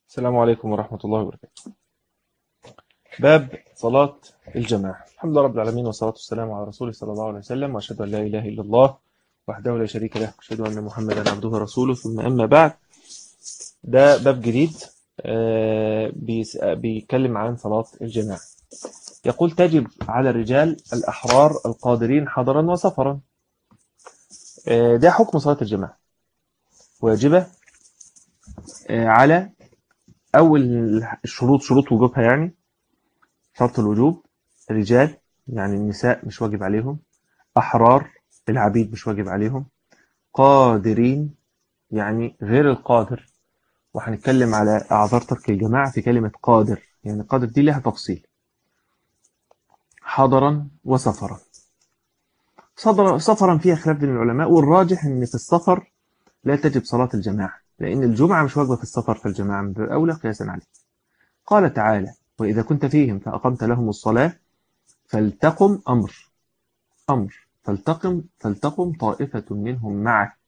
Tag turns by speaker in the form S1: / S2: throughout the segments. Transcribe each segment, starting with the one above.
S1: السلام عليكم ورحمة الله وبركاته باب صلاة الجماعة الحمد لله رب العالمين والصلاة والسلام على رسوله صلى الله عليه وسلم وأشهد أن لا إله إلا الله وحده لا شريك له وأشهد أن محمدا عبده ورسوله ثم أما بعد ده باب جديد آه، بيس- بيتكلم عن صلاة الجماعة يقول تجب على الرجال الأحرار القادرين حضرا وسفرا آه، ده حكم صلاة الجماعة واجبة آه، على أول الشروط شروط وجوبها يعني شرط الوجوب الرجال يعني النساء مش واجب عليهم أحرار العبيد مش واجب عليهم قادرين يعني غير القادر وهنتكلم على أعذار ترك الجماعة في كلمة قادر يعني قادر دي لها تفصيل حضرا وسفرا صدر سفرا فيها خلاف بين العلماء والراجح ان في السفر لا تجب صلاة الجماعة لأن الجمعة مش واجبة في السفر فالجماعة من باب أولى قياسا عليه قال تعالى وإذا كنت فيهم فأقمت لهم الصلاة فلتقم أمر أمر فلتقم فلتقم طائفة منهم معك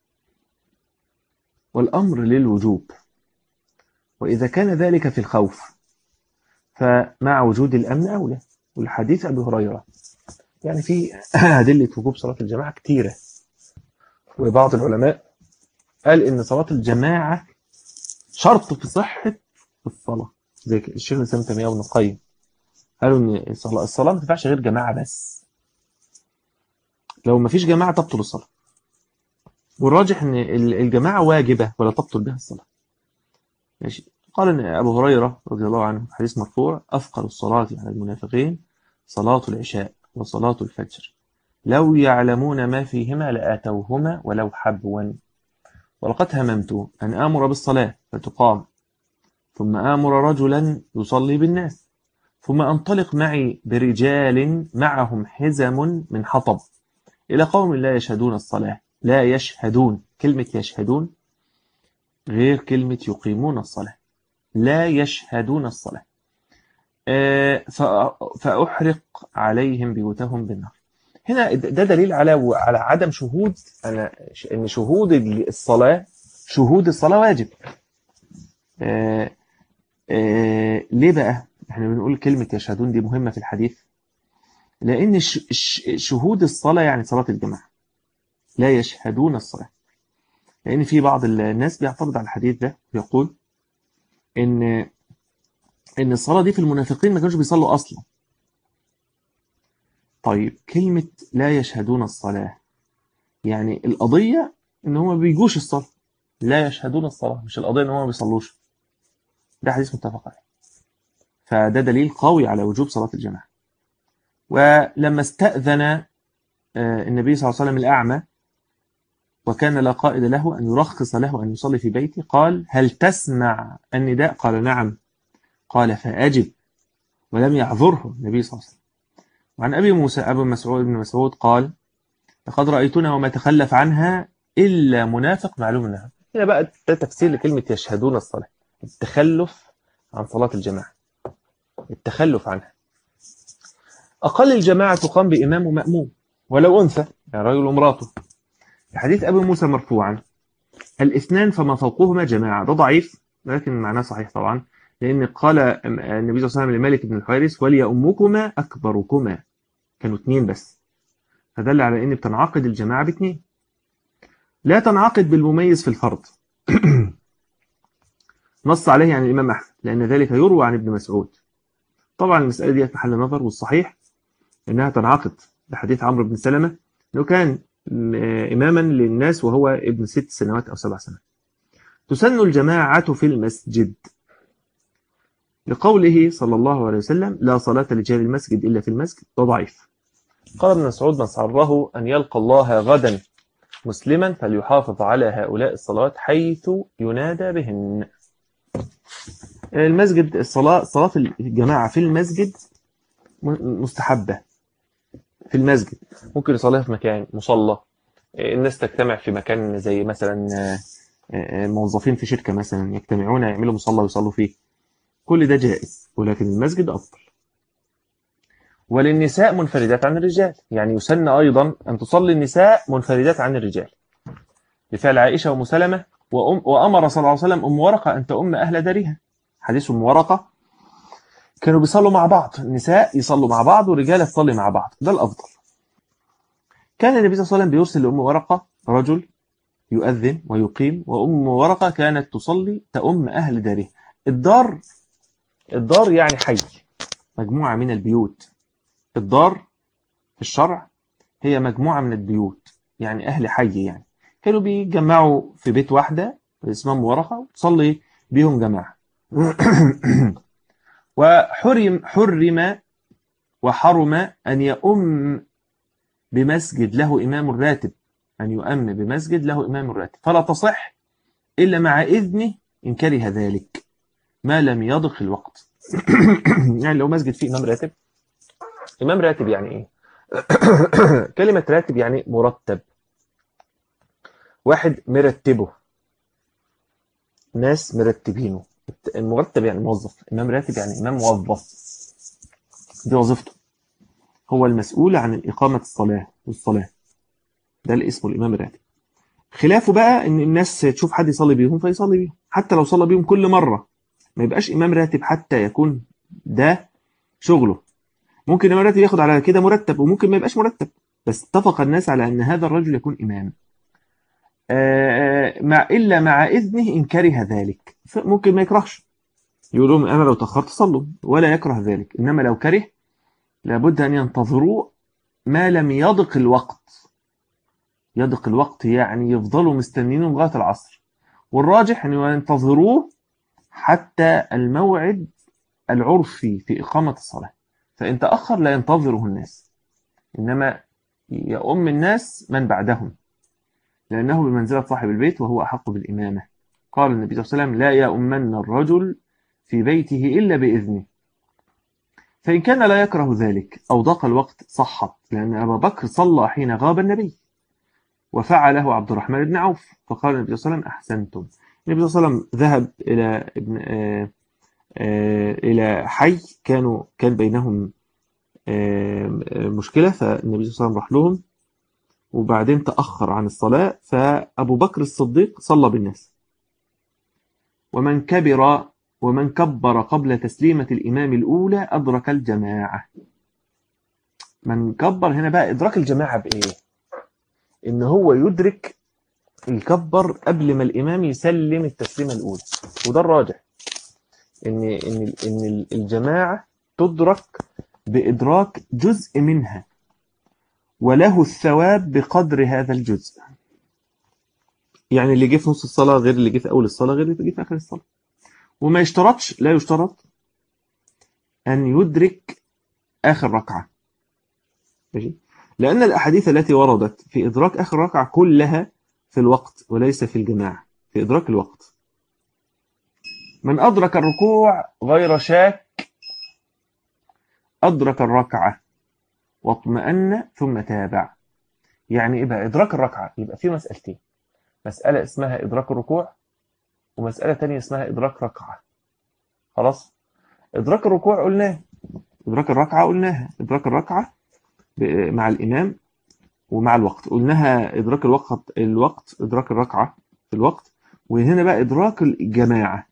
S1: والأمر للوجوب وإذا كان ذلك في الخوف فمع وجود الأمن أولى والحديث أبي هريرة يعني في أدلة وجوب صلاة الجماعة كتيرة وبعض العلماء قال إن صلاة الجماعة شرط في صحة الصلاة زي الشيخ الإسلام تيمية وابن القيم قالوا إن الصلاة الصلاة ما تنفعش غير جماعة بس لو ما فيش جماعة تبطل الصلاة والراجح إن ال- الجماعة واجبة ولا تبطل بها الصلاة ماشي قال إن أبو هريرة رضي الله عنه حديث مرفوع أثقل الصلاة على المنافقين صلاة العشاء وصلاة الفجر لو يعلمون ما فيهما لآتوهما ولو حبوا ولقد هممت أن آمر بالصلاة فتقام ثم آمر رجلا يصلي بالناس ثم أنطلق معي برجال معهم حزم من حطب إلى قوم لا يشهدون الصلاة لا يشهدون كلمة يشهدون غير كلمة يقيمون الصلاة لا يشهدون الصلاة آه، فأ- فأحرق عليهم بيوتهم بالنار هنا د- ده دليل على على عدم شهود أنا ش- إن شهود الصلاة شهود الصلاة واجب آه، آه، ليه بقى؟ احنا بنقول كلمة يشهدون دي مهمة في الحديث لأن ش- ش- شهود الصلاة يعني صلاة الجماعة لا يشهدون الصلاة لأن في بعض الناس بيعترض على الحديث ده ويقول إن إن الصلاة دي في المنافقين ما كانوش بيصلوا أصلا طيب كلمة لا يشهدون الصلاة يعني القضية إن هم ما بيجوش الصلاة لا يشهدون الصلاة مش القضية إن هم ما بيصلوش ده حديث متفق عليه فده دليل قوي على وجوب صلاة الجماعة ولما استأذن آه، النبي صلى الله عليه وسلم الأعمى وكان لا قائد له أن يرخص له أن يصلي في بيته قال هل تسمع النداء قال نعم قال فأجب ولم يعذره النبي صلى الله عليه وسلم وعن أبي موسى أبو مسعود بن مسعود قال لقد رأيتنا وما تخلف عنها إلا منافق معلوم النهار هنا بقى ده تفسير لكلمة يشهدون الصلاة التخلف عن صلاة الجماعة التخلف عنها أقل الجماعة تقام بإمام ومأموم ولو أنثى يعني رجل وامراته في حديث أبي موسى مرفوعا الاثنان فما فوقهما جماعة ده ضعيف لكن معناه صحيح طبعا لأن قال النبي صلى الله عليه وسلم لمالك بن الحويرث وليؤمكما أكبركما كانوا اثنين بس فدل على أن بتنعقد الجماعة باثنين لا تنعقد بالمميز في الفرض نص عليه عن الإمام أحمد لأن ذلك يروى عن ابن مسعود طبعا المسألة دي محل نظر والصحيح أنها تنعقد بحديث عمرو بن سلمة أنه كان م- إماما للناس وهو ابن ست سنوات أو سبع سنوات تسن الجماعة في المسجد لقوله صلى الله عليه وسلم لا صلاة لرجال المسجد إلا في المسجد ده ضعيف قال ابن مسعود من سره أن يلقى الله غدا مسلما فليحافظ على هؤلاء الصلوات حيث ينادى بهن المسجد الصلاة صلاة الجماعة في المسجد م- مستحبة في المسجد ممكن يصليها في مكان مصلى الناس تجتمع في مكان زي مثلا آه، آه، موظفين في شركة مثلا يجتمعون يعملوا مصلى ويصلوا فيه كل ده جائز ولكن المسجد أفضل وللنساء منفردات عن الرجال يعني يسن أيضا أن تصلي النساء منفردات عن الرجال لفعل عائشة ومسلمة وأم وأمر صلى الله عليه وسلم أم ورقة أن تؤم أهل دارها حديث أم ورقة كانوا بيصلوا مع بعض النساء يصلوا مع بعض والرجال تصلي مع بعض ده الأفضل كان النبي صلى الله عليه وسلم بيرسل لأم ورقة رجل يؤذن ويقيم وأم ورقة كانت تصلي تؤم أهل دارها الدار الدار يعني حي مجموعة من البيوت الدار في الشرع هي مجموعة من البيوت يعني أهل حي يعني كانوا بيجمعوا في بيت واحدة اسمها أم ورقة وتصلي بيهم جماعة وحرم حرم وحرم أن يؤم بمسجد له إمام راتب أن يؤم بمسجد له إمام راتب فلا تصح إلا مع إذنه إن كره ذلك ما لم يضق الوقت يعني لو مسجد فيه إمام راتب إمام راتب يعني إيه؟ كلمة راتب يعني مرتب واحد مرتبه ناس مرتبينه المرتب يعني موظف إمام راتب يعني إمام موظف دي وظيفته هو المسؤول عن إقامة الصلاة والصلاة ده اللي اسمه الإمام الراتب خلافه بقى إن الناس تشوف حد يصلي بيهم فيصلي بيهم حتى لو صلى بيهم كل مرة ما يبقاش إمام راتب حتى يكون ده شغله ممكن إمام راتب ياخد على كده مرتب وممكن ما يبقاش مرتب بس اتفق الناس على أن هذا الرجل يكون إمام آه مع إلا مع إذنه إن كره ذلك ممكن ما يكرهش يقول لهم أنا لو تأخرت صلوا ولا يكره ذلك إنما لو كره لابد أن ينتظروا ما لم يضق الوقت يضق الوقت يعني يفضلوا مستنينه لغاية العصر والراجح أن ينتظروه حتى الموعد العرفي في إقامة الصلاة فإن تأخر لا ينتظره الناس إنما يؤم الناس من بعدهم لأنه بمنزلة صاحب البيت وهو أحق بالإمامة قال النبي صلى الله عليه وسلم لا يؤمن الرجل في بيته إلا بإذنه فإن كان لا يكره ذلك أو ضاق الوقت صحت لأن أبا بكر صلى حين غاب النبي وفعله عبد الرحمن بن عوف فقال النبي صلى الله عليه وسلم أحسنتم النبي صلى الله عليه وسلم ذهب إلى ابن آآ آآ إلى حي كانوا كان بينهم مشكلة فالنبي صلى الله عليه وسلم راح لهم وبعدين تأخر عن الصلاة فأبو بكر الصديق صلى بالناس ومن كبر ومن كبر قبل تسليمة الإمام الأولى أدرك الجماعة من كبر هنا بقى إدراك الجماعة بإيه إن هو يدرك يكبر قبل ما الإمام يسلم التسليمة الأولى وده الراجح إن إن إن الجماعة تدرك بإدراك جزء منها وله الثواب بقدر هذا الجزء يعني اللي جه في نص الصلاة غير اللي جه في أول الصلاة غير اللي جه في آخر الصلاة وما يشترطش لا يشترط أن يدرك آخر ركعة ماشي لأن الأحاديث التي وردت في إدراك آخر ركعة كلها في الوقت وليس في الجماعة في إدراك الوقت من أدرك الركوع غير شاك أدرك الركعة واطمأن ثم تابع يعني إيه بقى إدراك الركعة يبقى في مسألتين مسألة اسمها إدراك الركوع ومسألة تانية اسمها إدراك ركعة خلاص إدراك الركوع قلناه إدراك الركعة قلناها إدراك الركعة مع الإمام ومع الوقت قلناها إدراك الوقت الوقت إدراك الركعة في الوقت وهنا بقى إدراك الجماعة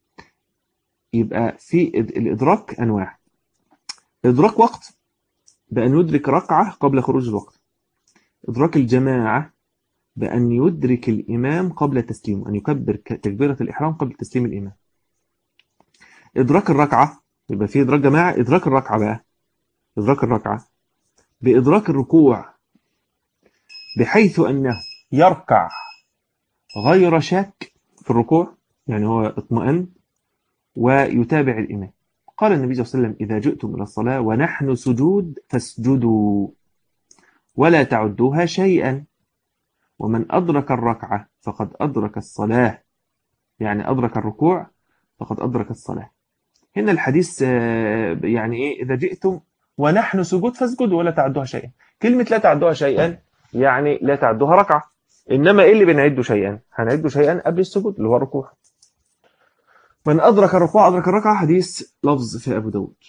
S1: يبقى في الإدراك أنواع إدراك وقت بأن يدرك ركعة قبل خروج الوقت إدراك الجماعة بأن يدرك الإمام قبل تسليمه أن يكبر تكبيرة الإحرام قبل تسليم الإمام إدراك الركعة يبقى في إدراك جماعة إدراك الركعة بقى إدراك الركعة بإدراك الركوع بحيث أنه يركع غير شاك في الركوع يعني هو اطمئن ويتابع الإمام قال النبي صلى الله عليه وسلم إذا جئتم إلى الصلاة ونحن سجود فاسجدوا ولا تعدوها شيئا ومن أدرك الركعة فقد أدرك الصلاة يعني أدرك الركوع فقد أدرك الصلاة هنا الحديث يعني إيه إذا جئتم ونحن سجود فاسجدوا ولا تعدوها شيئا كلمة لا تعدوها شيئا يعني لا تعدوها ركعة إنما إيه اللي بنعده شيئا هنعده شيئا قبل السجود اللي هو الركوع من أدرك الركوع أدرك الركعة حديث لفظ في أبو داود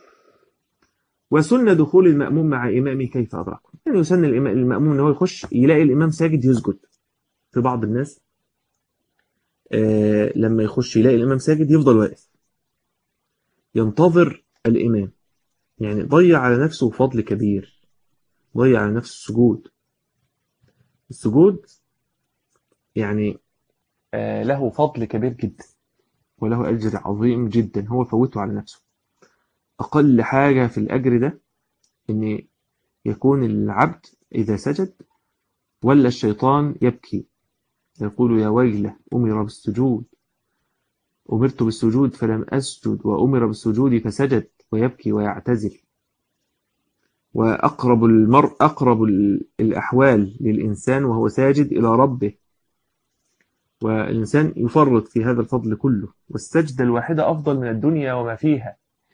S1: وسن دخول المأموم مع إمامه كيف أدركه يعني يسن المأموم أنه يخش يلاقي الإمام ساجد يسجد في بعض الناس آه لما يخش يلاقي الإمام ساجد يفضل واقف ينتظر الإمام يعني ضيع على نفسه فضل كبير ضيع على نفسه السجود السجود يعني آه له فضل كبير جدا وله أجر عظيم جدا هو فوته على نفسه أقل حاجة في الأجر ده إن يكون العبد إذا سجد ولا الشيطان يبكي يقول يا ويله أمر بالسجود أمرت بالسجود فلم أسجد وأمر بالسجود فسجد ويبكي ويعتزل وأقرب المرء أقرب الأحوال للإنسان وهو ساجد إلى ربه والإنسان يفرط في هذا الفضل كله والسجدة الواحدة أفضل من الدنيا وما فيها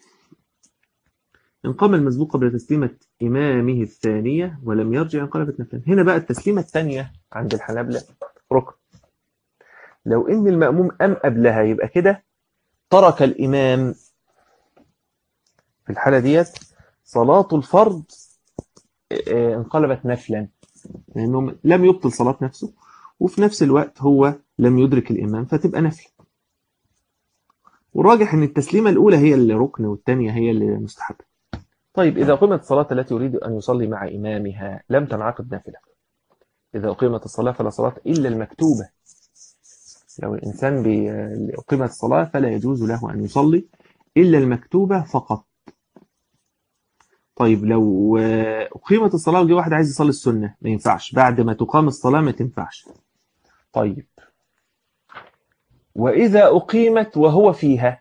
S1: إن قام المسبوق قبل تسليمة إمامه الثانية ولم يرجع انقلبت نفلا هنا بقى التسليمة الثانية عند الحنابلة ركن لو إن المأموم أم قبلها يبقى كده ترك الإمام في الحالة ديت صلاة الفرض انقلبت نفلا لأنه لم يبطل صلاة نفسه وفي نفس الوقت هو لم يدرك الإمام فتبقى نفل والراجح أن التسليمة الأولى هي اللي ركن والثانية هي اللي مستحبة طيب إذا أقيمت الصلاة التي يريد أن يصلي مع إمامها لم تنعقد نافلة إذا أقيمت الصلاة فلا صلاة إلا المكتوبة لو الإنسان أقيمت الصلاة فلا يجوز له أن يصلي إلا المكتوبة فقط طيب لو أقيمت الصلاة وجي واحد عايز يصلي السنة ما ينفعش بعد ما تقام الصلاة ما تنفعش طيب وإذا أقيمت وهو فيها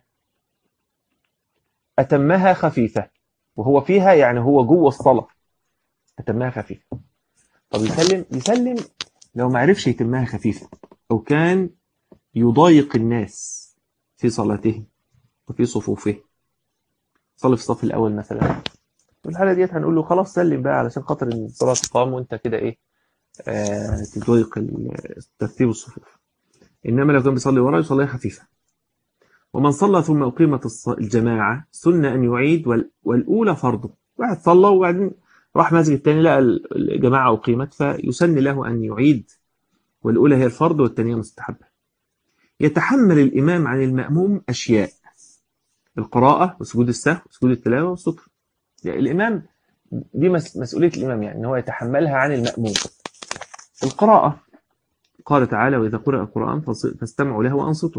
S1: أتمها خفيفة وهو فيها يعني هو جوه الصلاة أتمها خفيفة طب يسلم يسلم لو ما عرفش يتمها خفيفة أو كان يضايق الناس في صلاتهم وفي صفوفهم صلي في الصف الأول مثلا في الحالة ديت هنقول له خلاص سلم بقى علشان خاطر ان الصلاة تقام وانت كده ايه آه تضيق ترتيب الصفوف إنما لو كان بيصلي ورا يصليها خفيفة ومن صلى ثم أقيمت الجماعة سنة أن يعيد والأولى فرضه واحد صلى وبعدين راح مسجد تاني لقى الجماعة أقيمت فيسن له أن يعيد والأولى هي الفرض والثانية مستحبة يتحمل الإمام عن المأموم أشياء القراءة وسجود السهو وسجود التلاوة والسطر يعني الإمام دي مسؤولية الإمام يعني أن هو يتحملها عن المأموم القراءة قال تعالى وإذا قرأ القرآن فاستمعوا له وأنصتوا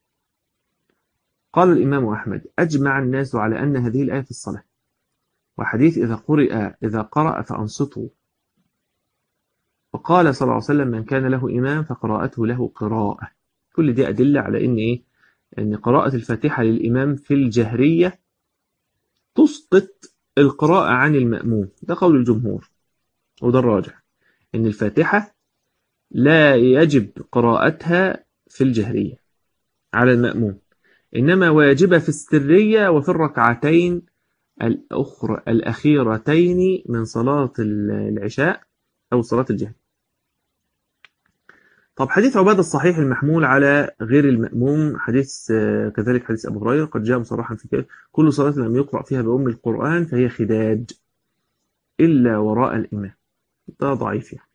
S1: قال الإمام أحمد أجمع الناس على أن هذه الآية في الصلاة وحديث إذا قرئ إذا قرأ فأنصتوا وقال صلى الله عليه وسلم من كان له إمام فقراءته له قراءة كل دي أدلة على إن إيه أن قراءة الفاتحة للإمام في الجهرية تسقط القراءة عن المأموم ده قول الجمهور وده الراجح إن الفاتحة لا يجب قراءتها في الجهرية على المأموم إنما واجبة في السرية وفي الركعتين الأخرى الأخيرتين من صلاة العشاء أو صلاة الجهر طب حديث عبادة الصحيح المحمول على غير المأموم حديث كذلك حديث أبو هريرة قد جاء مصرحا في كده كل صلاة لم يقرأ فيها بأم القرآن فهي خداج إلا وراء الإمام ده ضعيف يعني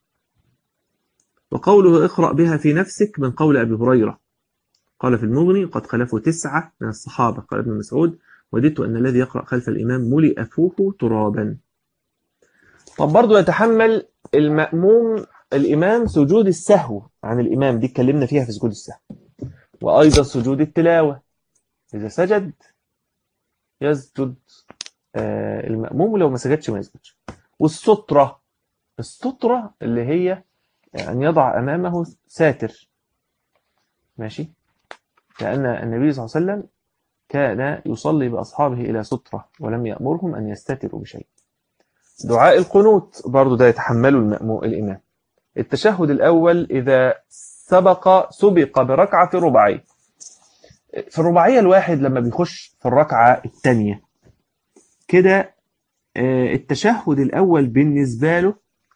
S1: وقوله اقرأ بها في نفسك من قول أبي هريرة قال في المغني قد خلفوا تسعة من الصحابة قال ابن مسعود وددت أن الذي يقرأ خلف الإمام ملئ فوه ترابا طب برضو يتحمل المأموم الإمام سجود السهو عن الإمام دي اتكلمنا فيها في سجود السهو وأيضا سجود التلاوة إذا سجد يسجد آه المأموم ولو ما سجدش ما يسجدش والسترة السترة اللي هي أن يضع أمامه ساتر ماشي لأن النبي صلى الله عليه وسلم كان يصلي بأصحابه إلى سترة ولم يأمرهم أن يستتروا بشيء دعاء القنوت برضو ده يتحمله المأمو الإمام التشهد الأول إذا سبق سبق بركعة في رباعية في الرباعية الواحد لما بيخش في الركعة الثانية كده التشهد الأول بالنسبة له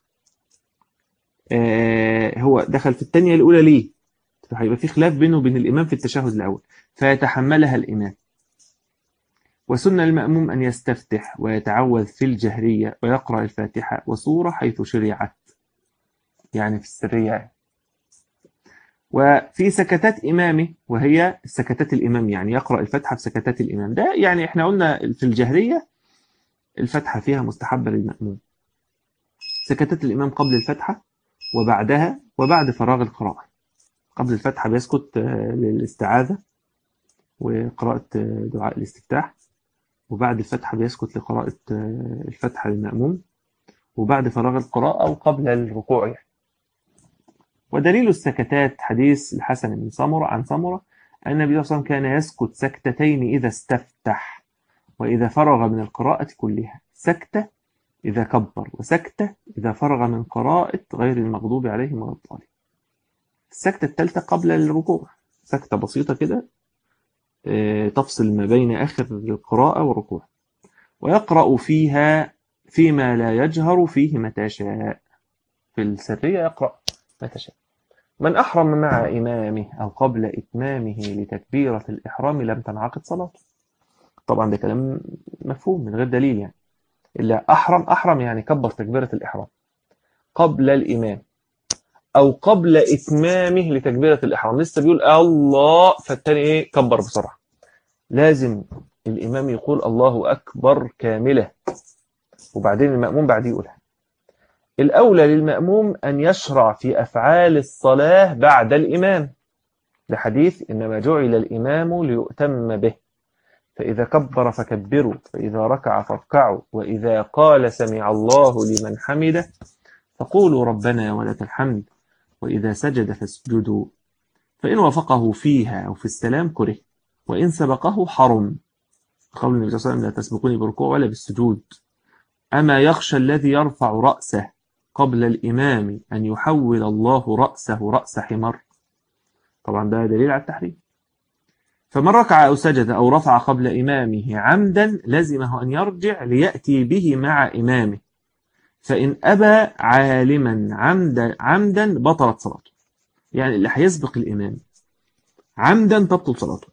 S1: هو دخل في الثانية الأولى ليه هيبقى في خلاف بينه وبين الإمام في التشهد الأول فيتحملها الإمام وسن المأموم أن يستفتح ويتعوذ في الجهرية ويقرأ الفاتحة وصورة حيث شرعت يعني في السرية وفي سكتات إمامه وهي سكتات الإمام يعني يقرأ الفتحة في سكتات الإمام ده يعني احنا قلنا في الجهرية الفتحة فيها مستحبة للمأموم سكتات الإمام قبل الفتحة وبعدها وبعد فراغ القراءة قبل الفتحة بيسكت للاستعاذة وقراءة دعاء الاستفتاح وبعد الفتحة بيسكت لقراءة الفتحة للمأموم وبعد فراغ القراءة وقبل الركوع يعني. ودليل السكتات حديث الحسن بن سمرة عن سمرة أن النبي صلى الله عليه وسلم كان يسكت سكتتين إذا استفتح وإذا فرغ من القراءة كلها سكتة إذا كبر وسكتة إذا فرغ من قراءة غير المغضوب عليهم ولا الضالين السكتة الثالثة قبل الركوع سكتة بسيطة كده تفصل ما بين آخر القراءة والركوع ويقرأ فيها فيما لا يجهر فيه متى شاء في السرية يقرأ متى شاء من أحرم مع إمامه أو قبل إتمامه لتكبيرة الإحرام لم تنعقد صلاته طبعا ده كلام مفهوم من غير دليل يعني إلا أحرم أحرم يعني كبر تكبيرة الإحرام قبل الإمام أو قبل إتمامه لتكبيرة الإحرام لسه بيقول الله فالتاني إيه كبر بسرعة لازم الإمام يقول الله أكبر كاملة وبعدين المأموم بعديه يقولها الأولى للمأموم أن يشرع في أفعال الصلاة بعد الإمام لحديث إنما جعل الإمام ليؤتم به فإذا كبر فكبروا فإذا ركع فاركعوا وإذا قال سمع الله لمن حمده فقولوا ربنا ولك الحمد وإذا سجد فاسجدوا فإن وافقه فيها أو في السلام كره وإن سبقه حرم قول النبي صلى الله عليه وسلم لا تسبقوني بركوع ولا بالسجود أما يخشى الذي يرفع رأسه قبل الإمام أن يحول الله رأسه رأس حمار طبعا ده دليل على التحريم فمن ركع أو سجد أو رفع قبل إمامه عمدا لزمه أن يرجع ليأتي به مع إمامه فإن أبى عالما عمدا, عمدا بطلت صلاته يعني اللي هيسبق الإمام عمدا تبطل صلاته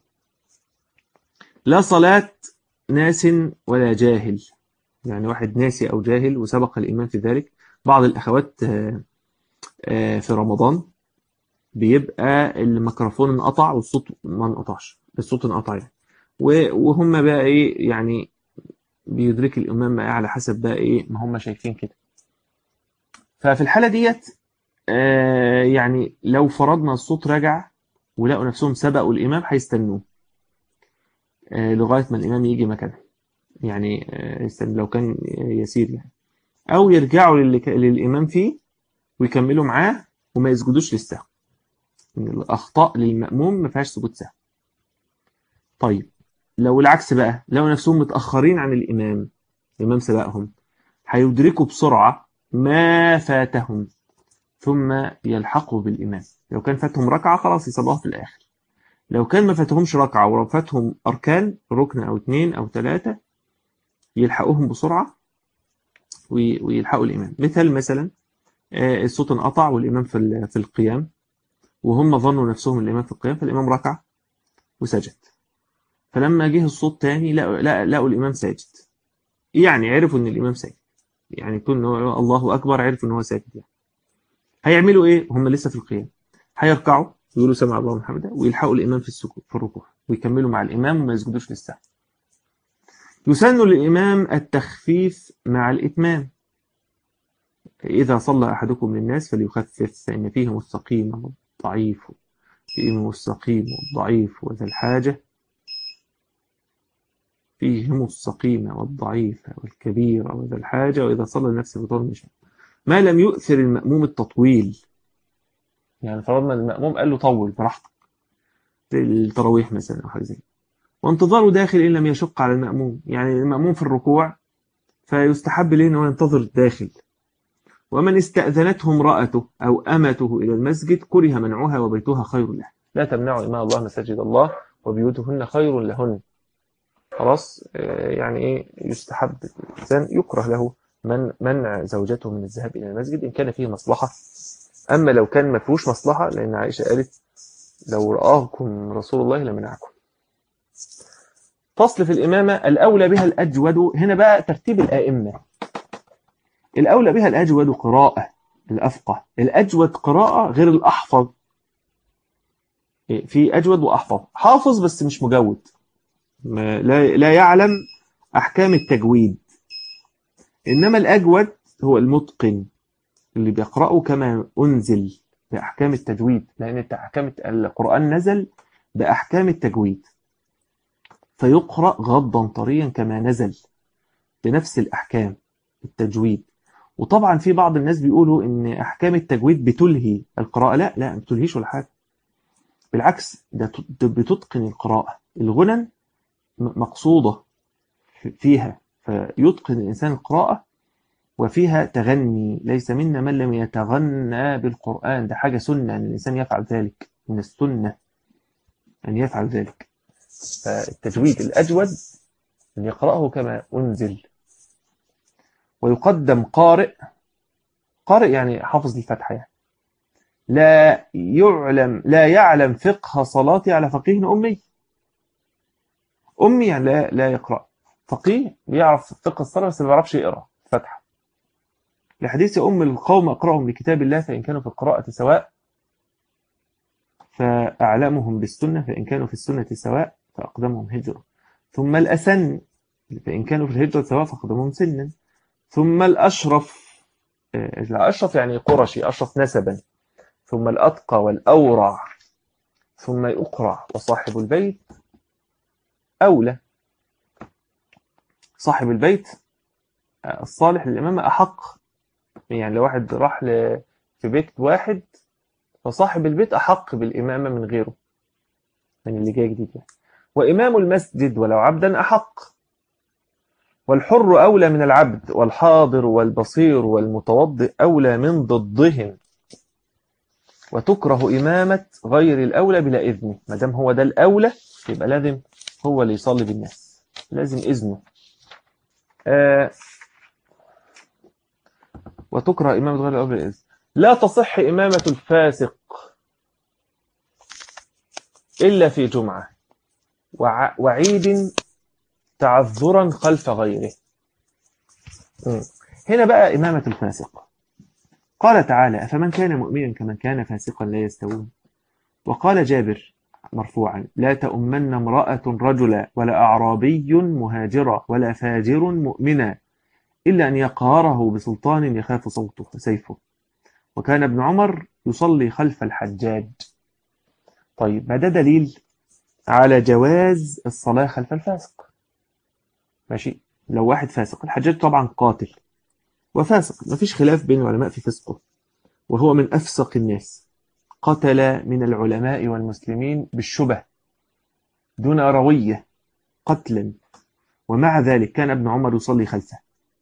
S1: لا صلاة ناس ولا جاهل يعني واحد ناسي أو جاهل وسبق الإمام في ذلك بعض الأخوات في رمضان بيبقى الميكروفون انقطع والصوت ما انقطعش الصوت انقطع يعني وهم بقى ايه يعني بيدرك الامام بقى على حسب بقى ايه ما هم شايفين كده ففي الحاله ديت آه يعني لو فرضنا الصوت رجع ولقوا نفسهم سبقوا الامام هيستنوه آه لغايه ما الامام يجي مكانه يعني آه لو كان يسير يعني او يرجعوا للامام فيه ويكملوا معاه وما يسجدوش للسهو ان الاخطاء للماموم ما فيهاش سجود سهو طيب لو العكس بقى لو نفسهم متاخرين عن الامام الامام سبقهم هيدركوا بسرعه ما فاتهم ثم يلحقوا بالامام لو كان فاتهم ركعه خلاص يصلوها في الاخر لو كان ما فاتهمش ركعه ولو فاتهم اركان ركن او اثنين او ثلاثه يلحقوهم بسرعه ويلحقوا الامام مثال مثلا الصوت انقطع والامام في في القيام وهم ظنوا نفسهم الإمام في القيام فالإمام ركع وسجد فلما جه الصوت تاني لقوا, لقوا الإمام ساجد يعني عرفوا إن الإمام ساجد يعني يكون الله أكبر عرفوا إن هو ساجد يعني هيعملوا إيه هم لسه في القيام هيركعوا يقولوا سمع الله من حمده ويلحقوا الإمام في السكوت في الركوع ويكملوا مع الإمام وما يسجدوش للسهو يسن للإمام التخفيف مع الإتمام إذا صلى أحدكم للناس فليخفف فإن فيهم السقيم والضعيف فيهم السقيم والضعيف وذا الحاجة فيهم السقيم والضعيف والكبير وذا الحاجة وإذا صلى النفس بطول مشاء ما لم يؤثر المأموم التطويل يعني فرضنا المأموم قال له طول براحتك التراويح مثلا أو حاجة زي وانتظاره داخل إن لم يشق على المأموم يعني المأموم في الركوع فيستحب له أنه ينتظر داخل ومن استأذنته امرأته أو أمته إلى المسجد كره منعها وبيتها خير له لا تمنعوا إماء الله مساجد الله وبيوتهن خير لهن خلاص يعني إيه يستحب الإنسان يكره له من منع زوجته من الذهاب إلى المسجد إن كان فيه مصلحة أما لو كان ما فيهوش مصلحة لأن عائشة قالت لو رآكم رسول الله لمنعكم فصل في الإمامة الأولى بها الأجود هنا بقى ترتيب الآئمة الأولى بها الأجود قراءة الأفقه الأجود قراءة غير الأحفظ في أجود وأحفظ حافظ بس مش مجود ما لا, لا يعلم أحكام التجويد إنما الأجود هو المتقن اللي بيقرأه كما أنزل بأحكام التجويد لأن أحكام القرآن نزل بأحكام التجويد فيقرأ غضا طريا كما نزل بنفس الأحكام التجويد وطبعا في بعض الناس بيقولوا ان احكام التجويد بتلهي القراءه لا لا ما بتلهيش ولا حاجه بالعكس ده بتتقن القراءه الغنن مقصوده فيها فيتقن الانسان القراءه وفيها تغني ليس منا من لم يتغنى بالقران ده حاجه سنه ان الانسان يفعل ذلك من السنه ان يفعل ذلك فالتجويد الاجود ان يقراه كما انزل ويقدم قارئ قارئ يعني حافظ الفتحة يعني لا يعلم لا يعلم فقه صلاتي على فقيه أمي أمي يعني لا, لا يقرأ فقيه بيعرف فقه الصلاة بس ما بيعرفش يقرأ فتحة لحديث أم القوم أقرأهم لكتاب الله فإن كانوا في القراءة سواء فأعلمهم بالسنة فإن كانوا في السنة سواء فأقدمهم هجرة ثم الأسن فإن كانوا في الهجرة سواء فأقدمهم سنا ثم الأشرف الأشرف يعني قرشي أشرف نسبا ثم الأتقى والأورع ثم يقرع وصاحب البيت أولى صاحب البيت الصالح للإمامة أحق يعني لو واحد راح ل... في بيت واحد فصاحب البيت أحق بالإمامة من غيره من اللي جاي جديد يعني وإمام المسجد ولو عبدا أحق والحر أولى من العبد والحاضر والبصير والمتوضئ أولى من ضدهم وتكره إمامة غير الأولى بلا إذنه ما دام هو ده الأولى يبقى لازم هو اللي يصلي بالناس لازم إذنه آه وتكره إمامة غير الأولى بلا إذن لا تصح إمامة الفاسق إلا في جمعة وع وعيد تعذرا خلف غيره هنا بقى إمامة الفاسق قال تعالى أفمن كان مؤمنا كمن كان فاسقا لا يستوون وقال جابر مرفوعا لا تؤمن امرأة رجلا ولا أعرابي مهاجرا ولا فاجر مؤمنا إلا أن يقهره بسلطان يخاف صوته سيفه وكان ابن عمر يصلي خلف الحجاج طيب ما ده دليل على جواز الصلاة خلف الفاسق ماشي لو واحد فاسق الحجاج طبعا قاتل وفاسق مفيش خلاف بين العلماء في فسقه وهو من أفسق الناس قتل من العلماء والمسلمين بالشبه دون روية قتلا ومع ذلك كان ابن عمر يصلي خلفه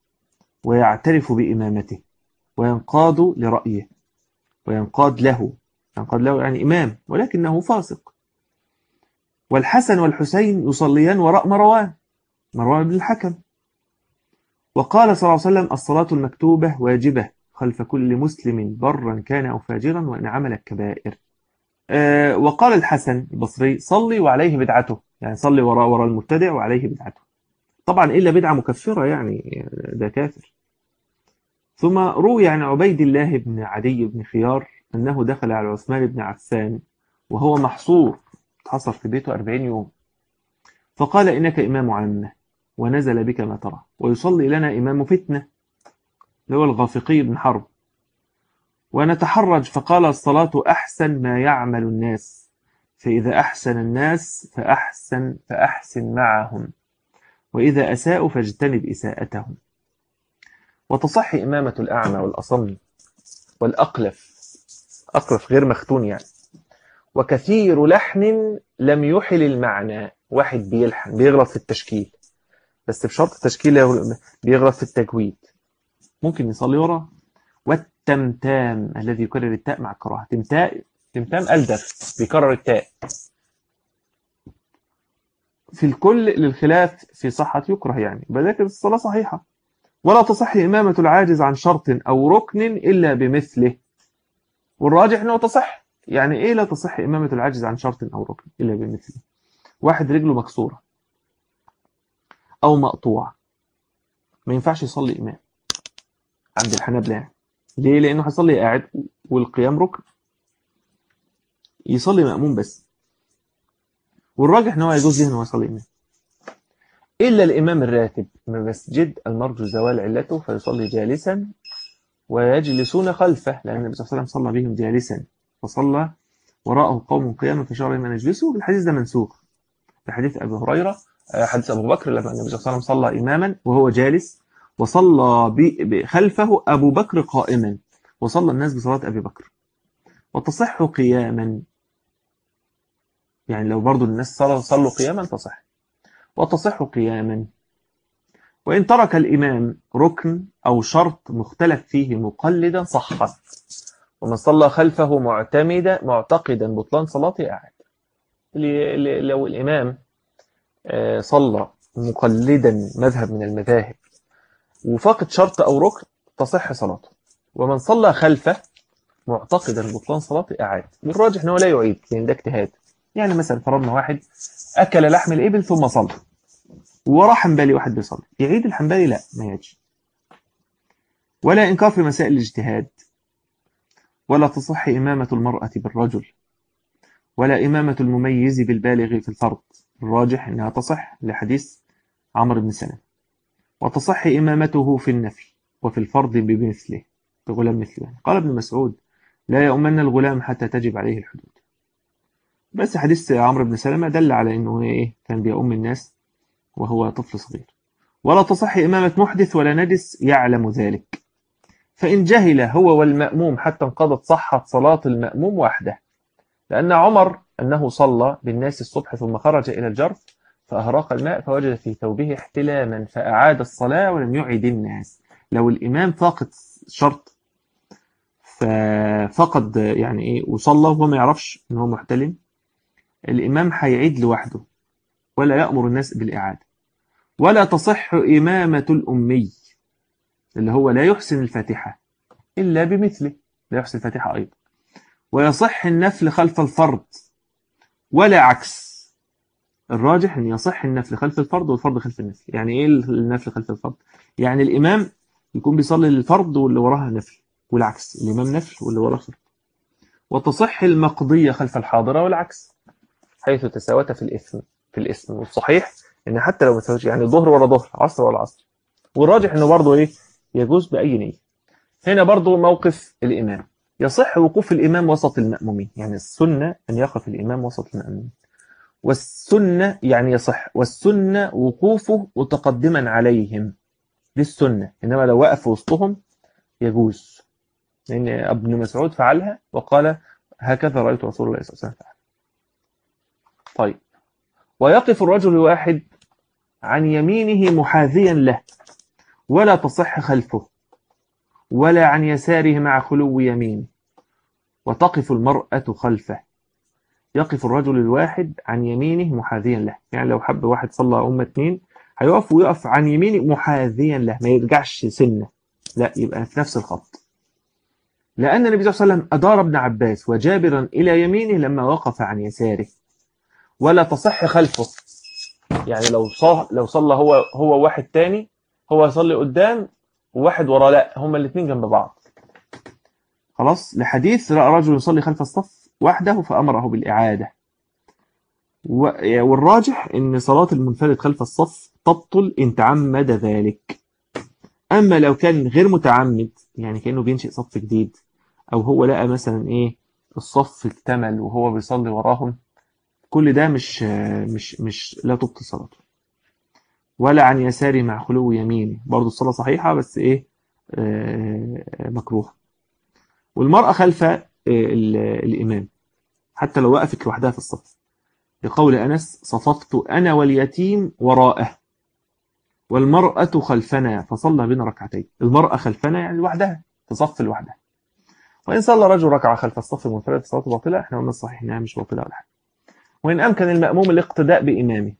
S1: ويعترف بإمامته وينقاد لرأيه وينقاد له ينقاد له يعني إمام ولكنه فاسق والحسن والحسين يصليان وراء مروان مروان بن الحكم وقال صلى الله عليه وسلم الصلاة المكتوبة واجبة خلف كل مسلم برا كان أو فاجرا وإن عمل الكبائر أه وقال الحسن البصري صلي وعليه بدعته يعني صلي وراء وراء المبتدع وعليه بدعته طبعا إلا بدعة مكفرة يعني ده كافر ثم روي عن عبيد الله بن عدي بن خيار أنه دخل على عثمان بن عفان وهو محصور اتحصر في بيته 40 يوم فقال إنك إمام عامة ونزل بك ما ترى ويصلي لنا إمام فتنة اللي هو الغافقي بن حرب ونتحرج فقال الصلاة أحسن ما يعمل الناس فإذا أحسن الناس فأحسن فأحسن معهم وإذا أساءوا فاجتنب إساءتهم وتصح إمامة الأعمى والأصم والأقلف أقلف غير مختون يعني وكثير لحن لم يحل المعنى واحد بيلحن بيغلط في التشكيل بس بشرط التشكيل بيغلط في التجويد ممكن يصلي وراه والتمتام الذي يكرر التاء مع الكراهه تمتاء تمتام ألدف بيكرر التاء في الكل للخلاف في صحة يكره يعني ولكن الصلاة صحيحة ولا تصح إمامة العاجز عن شرط أو ركن إلا بمثله والراجح أنه تصح يعني إيه لا تصح إمامة العاجز عن شرط أو ركن إلا بمثله واحد رجله مكسورة أو مقطوع ما ينفعش يصلي إمام عند الحنابلة يعني ليه؟ لأنه هيصلي قاعد والقيام ركن يصلي مأموم بس والراجح ان هو يجوز له انه يصلي امام الا الامام الراتب من مسجد المرجو زوال علته فيصلي جالسا ويجلسون خلفه لان النبي صلى الله عليه وسلم صلى بهم جالسا وصلى وراءه قوم قياما فشار ان يجلسوا الحديث ده منسوخ في حديث ابي هريره آه، حديث ابو بكر لما النبي صلى الله عليه وسلم صلى اماما وهو جالس وصلى ب- ب- خلفه ابو بكر قائما وصلى الناس بصلاه ابي بكر وتصح قياما يعني لو برضو الناس صلوا صلوا قياما تصح وتصح قياما وإن ترك الإمام ركن أو شرط مختلف فيه مقلدا صحت ومن صلى خلفه معتمدا معتقدا بطلان صلاته أعاد اللي- اللي- لو الإمام آه، صلى مقلدا مذهب من المذاهب وفقد شرط أو ركن تصح صلاته ومن صلى خلفه معتقدا بطلان صلاته أعاد والراجح أنه لا يعيد لأن ده اجتهاد يعني مثلا فرضنا واحد أكل لحم الإبل ثم صلى وراه حنبلي واحد بيصلي يعيد الحنبلي لا ما يعيدش ولا إنكار في مسائل الاجتهاد ولا تصح إمامة المرأة بالرجل ولا إمامة المميز بالبالغ في الفرض الراجح أنها تصح لحديث عمرو بن سلمة وتصح إمامته في النفل وفي الفرض بمثله بغلام مثله يعني. قال ابن مسعود لا يؤمن الغلام حتى تجب عليه الحدود بس حديث عمرو بن سلمة دل على أنه إيه كان بيؤم الناس وهو طفل صغير ولا تصح إمامة محدث ولا نجس يعلم ذلك فإن جهل هو والمأموم حتى انقضت صحة صلاة المأموم وحده لأن عمر أنه صلى بالناس الصبح ثم خرج إلى الجرف فأهراق الماء فوجد في ثوبه احتلاما فأعاد الصلاة ولم يعد الناس لو الإمام فاقد شرط ففقد يعني إيه وصلى وهو ما يعرفش إن هو محتلم الإمام هيعيد لوحده ولا يأمر الناس بالإعادة ولا تصح إمامة الأمي اللي هو لا يحسن الفاتحة إلا بمثله لا يحسن الفاتحة أيضا ويصح النفل خلف الفرض ولا عكس الراجح أن يصح النفل خلف الفرض والفرض خلف النفل يعني إيه النفل خلف الفرض يعني الإمام يكون بيصلي للفرض واللي وراها نفل والعكس الإمام نفل واللي وراه فرض وتصح المقضية خلف الحاضرة والعكس حيث تساوت في الإثم في الاسم والصحيح ان حتى لو ما تساويش يعني ظهر ولا ظهر عصر ولا عصر والراجح انه برضه ايه يجوز باي نيه هنا برضه موقف الامام يصح وقوف الامام وسط المامومين يعني السنه ان يقف الامام وسط المامومين والسنه يعني يصح والسنه وقوفه متقدما عليهم دي السنه انما لو وقف وسطهم يجوز لان ابن مسعود فعلها وقال هكذا رايت رسول الله صلى الله عليه وسلم فعل طيب ويقف الرجل الواحد عن يمينه محاذيا له ولا تصح خلفه ولا عن يساره مع خلو يمينه وتقف المرأة خلفه يقف الرجل الواحد عن يمينه محاذيا له يعني لو حب واحد صلى أمة اتنين هيقف ويقف عن يمينه محاذيا له ما يرجعش سنة لا يبقى في نفس الخط لأن النبي صلى الله عليه وسلم أدار ابن عباس وجابرا إلى يمينه لما وقف عن يساره ولا تصح خلفه يعني لو صلى لو صلى هو هو واحد تاني هو يصلي قدام وواحد وراه لا هما الاثنين جنب بعض خلاص لحديث رأى رجل يصلي خلف الصف وحده فأمره بالإعادة و- والراجح ان صلاة المنفرد خلف الصف تبطل ان تعمد ذلك اما لو كان غير متعمد يعني كأنه بينشئ صف جديد او هو لقى مثلا ايه الصف اكتمل وهو بيصلي وراهم كل ده مش مش مش لا تبطل صلاته ولا عن يساره مع خلو يمينه برضه الصلاة صحيحة بس ايه آه، مكروه والمرأة خلف آه، ال- الإمام حتى لو وقفت لوحدها في الصف لقول أنس صففت أنا واليتيم وراءه والمرأة خلفنا فصلى بنا ركعتين المرأة خلفنا يعني لوحدها في صف لوحدها وإن صلى رجل ركعة خلف الصف المنفرد صلاته باطلة احنا قلنا الصحيح انها مش باطلة ولا حاجة وإن أمكن المأموم الاقتداء بإمامه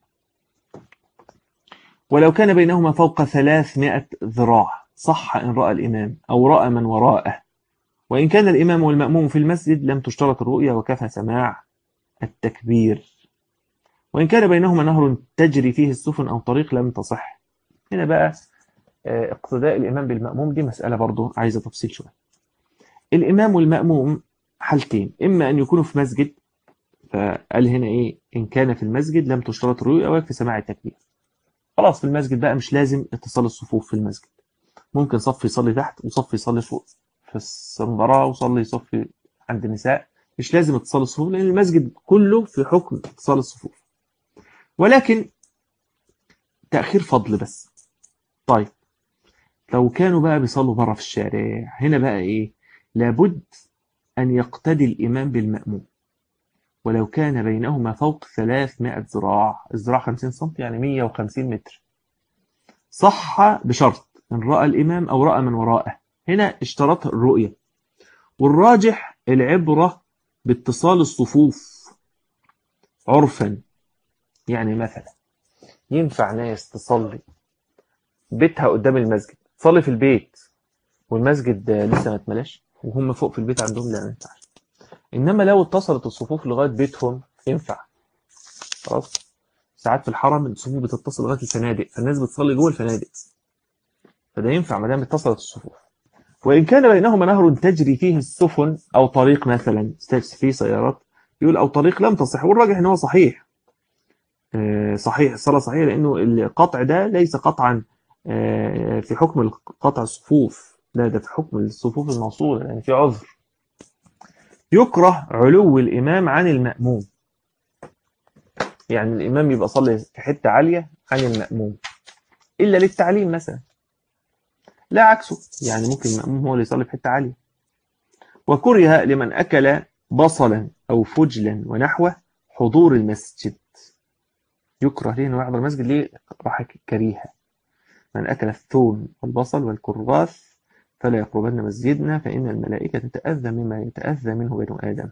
S1: ولو كان بينهما فوق ثلاثمائة ذراع صح إن رأى الإمام أو رأى من وراءه وإن كان الإمام والمأموم في المسجد لم تشترط الرؤية وكفى سماع التكبير وإن كان بينهما نهر تجري فيه السفن أو طريق لم تصح هنا بقى آه، اقتداء الإمام بالمأموم دي مسألة برضو عايزة تفصيل شوية الإمام والمأموم حالتين إما أن يكونوا في مسجد فقال هنا إيه إن كان في المسجد لم تشترط الرؤية ويكفي سماع التكبير خلاص في المسجد بقى مش لازم اتصال الصفوف في المسجد ممكن صف يصلي تحت وصف يصلي فوق في الصندرة وصلي صف عند النساء مش لازم اتصال الصفوف لأن المسجد كله في حكم اتصال الصفوف ولكن تأخير فضل بس طيب لو كانوا بقى بيصلوا بره في الشارع هنا بقى ايه لابد أن يقتدي الإمام بالمأموم ولو كان بينهما فوق 300 ذراع الذراع 50 سم يعني 150 متر صح بشرط إن رأى الإمام أو رأى من وراءه هنا اشترط الرؤية والراجح العبرة باتصال الصفوف عرفا يعني مثلا ينفع ناس تصلي بيتها قدام المسجد تصلي في البيت والمسجد لسه ما اتملاش وهم فوق في البيت عندهم لا ما ينفعش انما لو اتصلت الصفوف لغايه بيتهم ينفع خلاص ساعات في الحرم الصفوف بتتصل لغايه الفنادق فالناس بتصلي جوه الفنادق فده ينفع ما دام اتصلت الصفوف وان كان بينهما نهر تجري فيه السفن او طريق مثلا فيه سيارات يقول او طريق لم تصح والراجح ان هو صحيح صحيح الصلاه صحيحه لانه القطع ده ليس قطعا في حكم قطع الصفوف لا ده في حكم الصفوف الموصوله يعني في عذر يكره علو الإمام عن المأموم يعني الإمام يبقى صلي في حتة عالية عن المأموم إلا للتعليم مثلا لا عكسه يعني ممكن المأموم هو اللي يصلي في حتة عالية وكره لمن أكل بصلا أو فجلا ونحوه حضور المسجد يكره ليه انه يحضر المسجد ليه راح كريهة من أكل الثوم والبصل والكراث فلا يقربن مسجدنا فإن الملائكة تتأذى مما يتأذى منه بنو آدم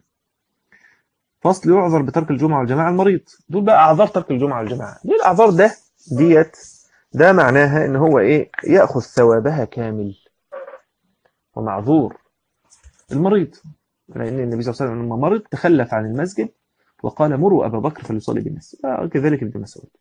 S1: فصل يعذر بترك الجمعة والجماعة المريض دول بقى أعذار ترك الجمعة والجماعة ليه الأعذار ده ديت ده معناها إن هو إيه يأخذ ثوابها كامل ومعذور المريض لأن النبي صلى الله عليه وسلم لما مرض تخلف عن المسجد وقال مروا أبا بكر فليصلي بالناس كذلك ابن مسعود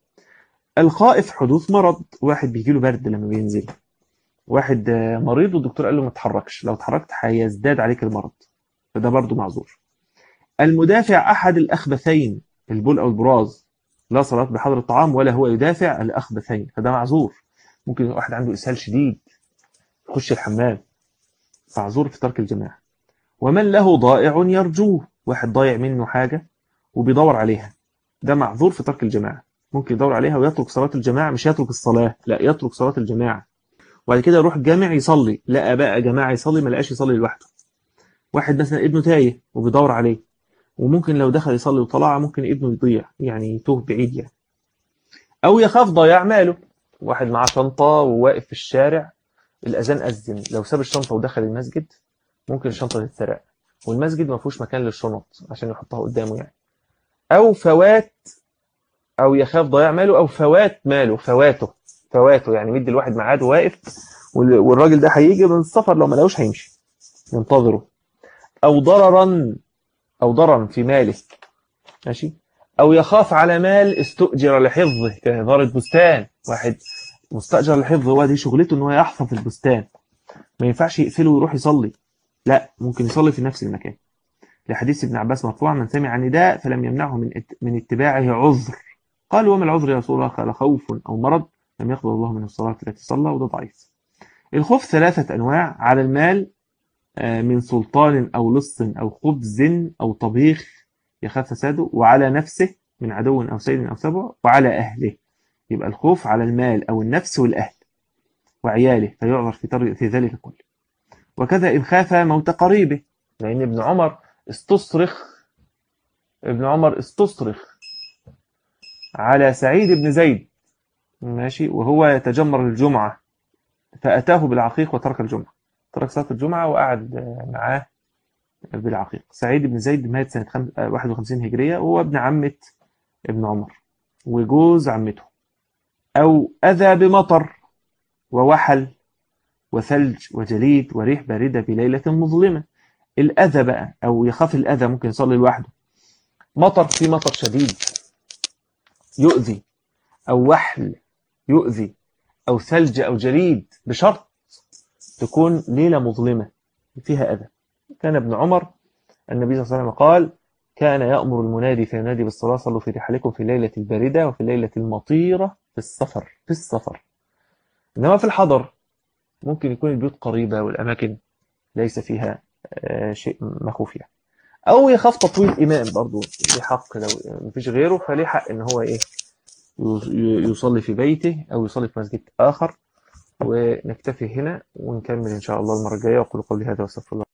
S1: الخائف حدوث مرض واحد بيجي له برد لما بينزل واحد مريض والدكتور قال له ما تحركش لو اتحركت هيزداد عليك المرض فده برضه معذور المدافع أحد الأخبثين البول أو البراز لا صلاة بحضر الطعام ولا هو يدافع الأخبثين فده معذور ممكن واحد عنده إسهال شديد يخش الحمام معذور في ترك الجماعة ومن له ضائع يرجوه واحد ضايع منه حاجة وبيدور عليها ده معذور في ترك الجماعة ممكن يدور عليها ويترك صلاة الجماعة مش يترك الصلاة لا يترك صلاة الجماعة وبعد كده يروح الجامع يصلي لقى بقى جماعة يصلي ما لقاش يصلي لوحده واحد مثلا ابنه تايه وبيدور عليه وممكن لو دخل يصلي وطلع ممكن ابنه يضيع يعني يتوه بعيد يعني أو يخاف ضياع ماله واحد معاه شنطة وواقف في الشارع الأذان أذن لو ساب الشنطة ودخل المسجد ممكن الشنطة تتسرق والمسجد ما فيهوش مكان للشنط عشان يحطها قدامه يعني أو فوات أو يخاف ضياع ماله أو فوات ماله فواته فواته يعني مدي الواحد ميعاد واقف والراجل ده هيجي من السفر لو ما لقوش هيمشي ينتظره أو ضررا أو ضررا في ماله ماشي أو يخاف على مال استؤجر لحفظه كإدارة بستان واحد مستأجر لحفظه هو دي شغلته إن هو يحفظ البستان ما ينفعش يقفله ويروح يصلي لا ممكن يصلي في نفس المكان لحديث ابن عباس مرفوعا من سمع نداء فلم يمنعه من من اتباعه عذر قال وما العذر يا رسول الله قال خوف أو مرض لم يقبل الله من الصلاة التي صلى وده ضعيف الخوف ثلاثة أنواع على المال من سلطان أو لص أو خبز أو طبيخ يخاف فساده وعلى نفسه من عدو أو سيد أو سبع وعلى أهله يبقى الخوف على المال أو النفس والأهل وعياله فيعذر في, في ذلك كله وكذا إن خاف موت قريبه لأن ابن عمر استصرخ ابن عمر استصرخ على سعيد بن زيد ماشي وهو يتجمر الجمعة فأتاه بالعقيق وترك الجمعة ترك صلاة الجمعة وقعد معاه بالعقيق سعيد بن زيد مات سنة 51 هجرية وهو ابن عمة ابن عمر وجوز عمته أو أذى بمطر ووحل وثلج وجليد وريح باردة في ليلة مظلمة الأذى بقى أو يخاف الأذى ممكن يصلي لوحده مطر في مطر شديد يؤذي أو وحل يؤذي أو ثلج أو جليد بشرط تكون ليلة مظلمة فيها أذى كان ابن عمر النبي صلى الله عليه وسلم قال كان يأمر المنادي فينادي بالصلاة صلوا في رحالكم في الليلة الباردة وفي الليلة المطيرة في السفر في السفر إنما في الحضر ممكن يكون البيوت قريبة والأماكن ليس فيها آه، شيء مخوف يعني أو يخاف تطويل إمام برضو ليه حق لو مفيش غيره فليه حق إن هو إيه ي- يصلي في بيته أو يصلي في مسجد آخر ونكتفي هنا ونكمل إن شاء الله المرة الجاية وأقول قولي هذا واستغفر الله